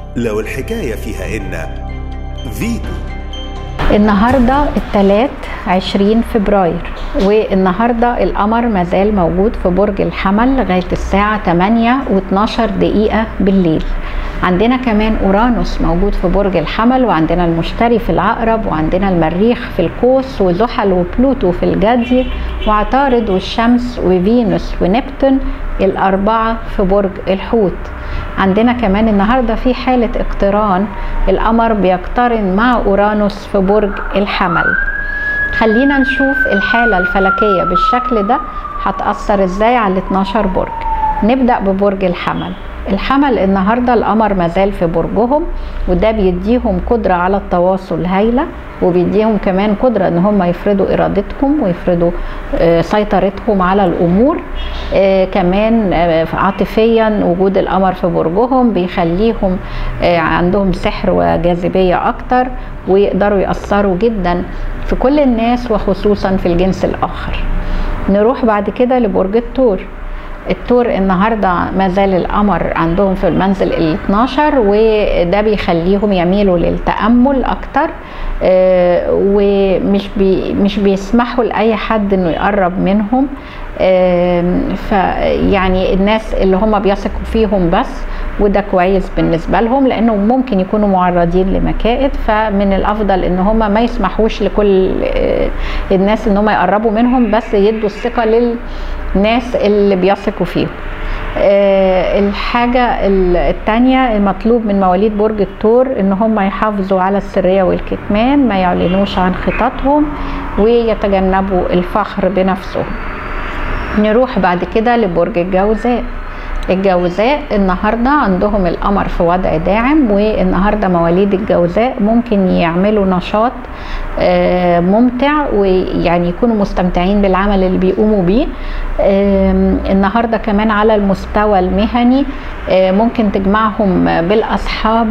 لو الحكاية فيها إن فيتو النهارده الثلاث 20 فبراير والنهارده القمر مازال موجود في برج الحمل لغايه الساعه 8 و12 دقيقه بالليل عندنا كمان اورانوس موجود في برج الحمل وعندنا المشتري في العقرب وعندنا المريخ في القوس وزحل وبلوتو في الجدي وعطارد والشمس وفينوس ونبتون الاربعه في برج الحوت عندنا كمان النهارده في حاله اقتران القمر بيقترن مع اورانوس في برج الحمل خلينا نشوف الحاله الفلكيه بالشكل ده هتاثر ازاي على ال 12 برج نبدا ببرج الحمل الحمل النهارده القمر مازال في برجهم وده بيديهم قدره على التواصل هايله وبيديهم كمان قدره ان هم يفرضوا ارادتهم ويفرضوا آه، سيطرتهم على الامور آه، كمان آه، عاطفيا وجود القمر في برجهم بيخليهم عندهم سحر وجاذبيه اكتر ويقدروا ياثروا جدا في كل الناس وخصوصا في الجنس الاخر نروح بعد كده لبرج الثور التور النهارده ما زال القمر عندهم في المنزل ال 12 وده بيخليهم يميلوا للتامل اكتر آه، ومش بي مش بيسمحوا لاي حد انه يقرب منهم فيعني الناس اللي هم بيثقوا فيهم بس وده كويس بالنسبة لهم لأنه ممكن يكونوا معرضين لمكائد فمن الأفضل إن هم ما يسمحوش لكل آه، الناس إن هم يقربوا منهم بس يدوا الثقة للناس اللي بيثقوا فيهم آه، الحاجة التانية المطلوب من مواليد برج الثور ان هم يحافظوا على السرية والكتمان ما يعلنوش عن خططهم ويتجنبوا الفخر بنفسهم نروح بعد كده لبرج الجوزاء الجوزاء النهارده عندهم القمر في وضع داعم والنهارده مواليد الجوزاء ممكن يعملوا نشاط آه، ممتع ويعني يكونوا مستمتعين بالعمل اللي بيقوموا بيه النهارده كمان على المستوى المهني آه، ممكن تجمعهم بالاصحاب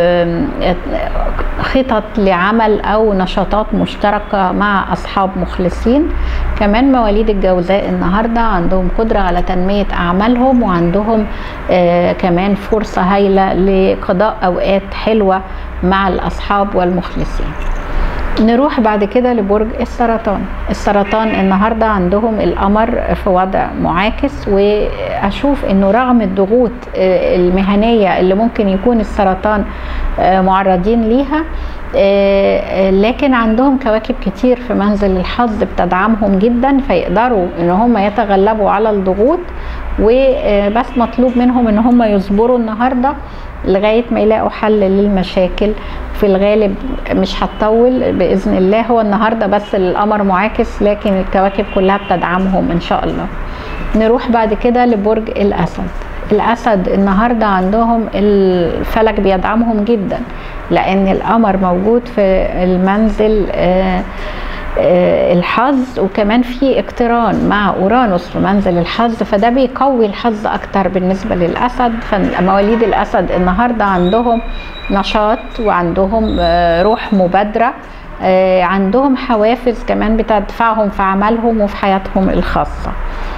خطط لعمل او نشاطات مشتركه مع اصحاب مخلصين كمان مواليد الجوزاء النهارده عندهم قدره على تنميه اعمالهم وعندهم آه كمان فرصه هايله لقضاء اوقات حلوه مع الاصحاب والمخلصين نروح بعد كده لبرج السرطان السرطان النهارده عندهم القمر في وضع معاكس واشوف انه رغم الضغوط آه، المهنيه اللي ممكن يكون السرطان آه، معرضين ليها آه، لكن عندهم كواكب كتير في منزل الحظ بتدعمهم جدا فيقدروا ان هم يتغلبوا على الضغوط وبس مطلوب منهم ان هم يصبروا النهارده لغايه ما يلاقوا حل للمشاكل في الغالب مش هتطول باذن الله هو النهارده بس القمر معاكس لكن الكواكب كلها بتدعمهم ان شاء الله نروح بعد كده لبرج الاسد الاسد النهارده عندهم الفلك بيدعمهم جدا لان القمر موجود في المنزل آه آه، الحظ وكمان في اقتران مع اورانوس في منزل الحظ فده بيقوي الحظ اكتر بالنسبه للاسد فمواليد الاسد النهارده عندهم نشاط وعندهم آه، روح مبادره آه، عندهم حوافز كمان بتدفعهم في عملهم وفي حياتهم الخاصه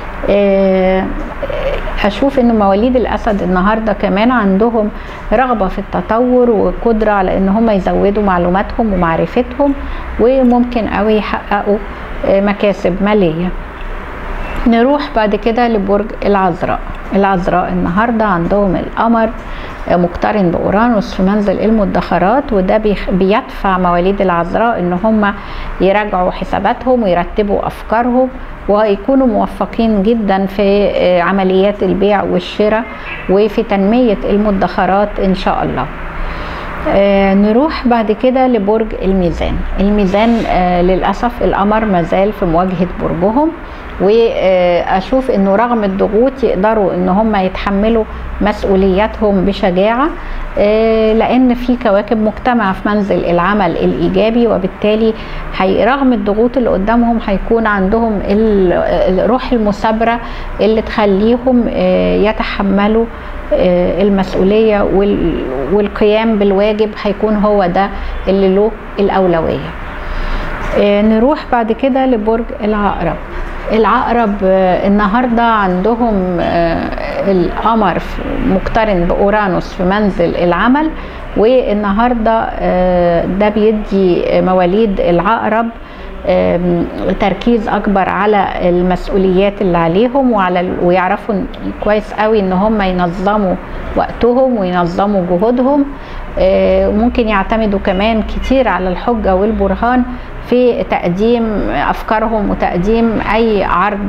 اشوف ان مواليد الاسد النهارده كمان عندهم رغبه في التطور وقدره على ان هم يزودوا معلوماتهم ومعرفتهم وممكن قوي يحققوا آه، مكاسب ماليه نروح بعد كده لبرج العذراء العذراء النهارده عندهم القمر آه، مقترن باورانوس في منزل المدخرات وده بيدفع مواليد العذراء ان هم يراجعوا حساباتهم ويرتبوا افكارهم ويكونوا موفقين جدا في آه، عمليات البيع والشراء وفي تنميه المدخرات ان شاء الله آه نروح بعد كده لبرج الميزان الميزان آه للأسف القمر مازال في مواجهة برجهم واشوف انه رغم الضغوط يقدروا ان هم يتحملوا مسؤولياتهم بشجاعه آه، لان في كواكب مجتمعه في منزل العمل الايجابي وبالتالي رغم الضغوط اللي قدامهم هيكون عندهم الروح المثابره اللي تخليهم آه، يتحملوا آه، المسؤوليه والقيام بالواجب هيكون هو ده اللي له الاولويه نروح بعد كده لبرج العقرب العقرب النهارده عندهم القمر مقترن باورانوس في منزل العمل والنهارده ده بيدي مواليد العقرب تركيز اكبر على المسؤوليات اللي عليهم وعلى ويعرفوا كويس قوي ان هم ينظموا وقتهم وينظموا جهودهم ممكن يعتمدوا كمان كتير على الحجه والبرهان في تقديم افكارهم وتقديم اي عرض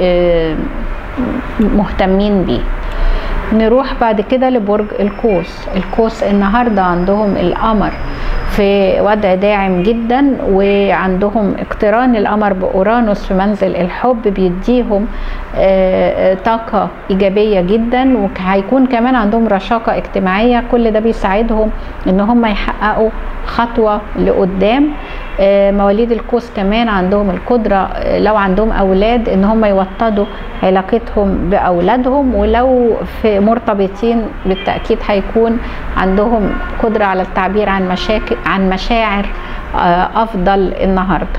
مهتمين بيه نروح بعد كده لبرج القوس القوس النهارده عندهم القمر في وضع داعم جدا وعندهم اقتران القمر باورانوس في منزل الحب بيديهم طاقه ايجابيه جدا وهيكون كمان عندهم رشاقه اجتماعيه كل ده بيساعدهم ان هم يحققوا خطوه لقدام مواليد القوس كمان عندهم القدره لو عندهم اولاد ان هم يوطدوا علاقتهم باولادهم ولو في مرتبطين بالتاكيد هيكون عندهم قدره على التعبير عن مشاكل عن مشاعر افضل النهارده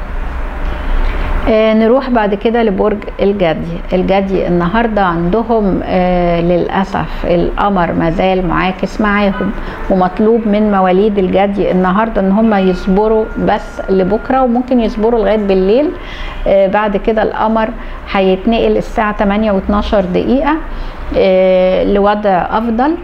آه نروح بعد كده لبرج الجدي الجدي النهاردة عندهم آه للأسف القمر مازال معاكس معاهم ومطلوب من مواليد الجدي النهاردة ان هم يصبروا بس لبكرة وممكن يصبروا لغاية بالليل آه بعد كده القمر هيتنقل الساعة 8 و12 دقيقة آه لوضع أفضل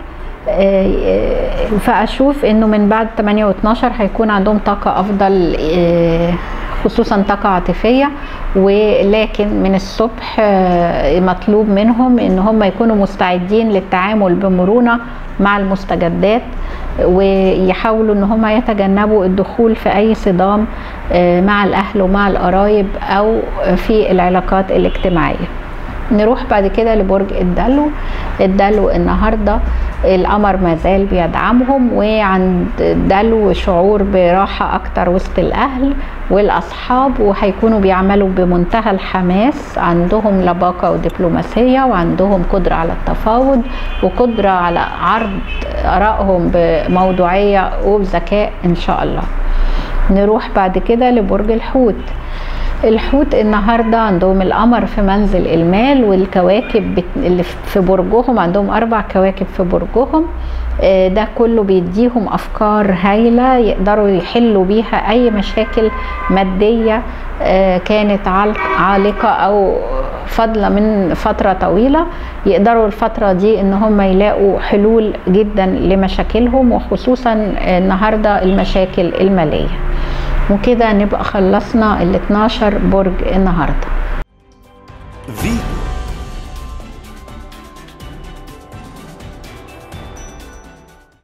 فاشوف انه من بعد 8 و12 هيكون عندهم طاقه افضل خصوصا طاقة عاطفية ولكن من الصبح مطلوب منهم ان هم يكونوا مستعدين للتعامل بمرونة مع المستجدات ويحاولوا ان هم يتجنبوا الدخول في اي صدام مع الاهل ومع القرايب او في العلاقات الاجتماعيه نروح بعد كده لبرج الدلو الدلو النهارده القمر مازال بيدعمهم وعند الدلو شعور براحه اكتر وسط الاهل والاصحاب وهيكونوا بيعملوا بمنتهى الحماس عندهم لباقه ودبلوماسيه وعندهم قدره على التفاوض وقدره على عرض ارائهم بموضوعيه وبذكاء ان شاء الله نروح بعد كده لبرج الحوت الحوت النهاردة عندهم القمر في منزل المال والكواكب اللي في برجهم عندهم أربع كواكب في برجهم ده كله بيديهم أفكار هايلة يقدروا يحلوا بيها أي مشاكل مادية كانت عالقة أو فاضلة من فترة طويلة يقدروا الفترة دي ان هم يلاقوا حلول جدا لمشاكلهم وخصوصا النهاردة المشاكل المالية وكده نبقى خلصنا ال 12 برج النهارده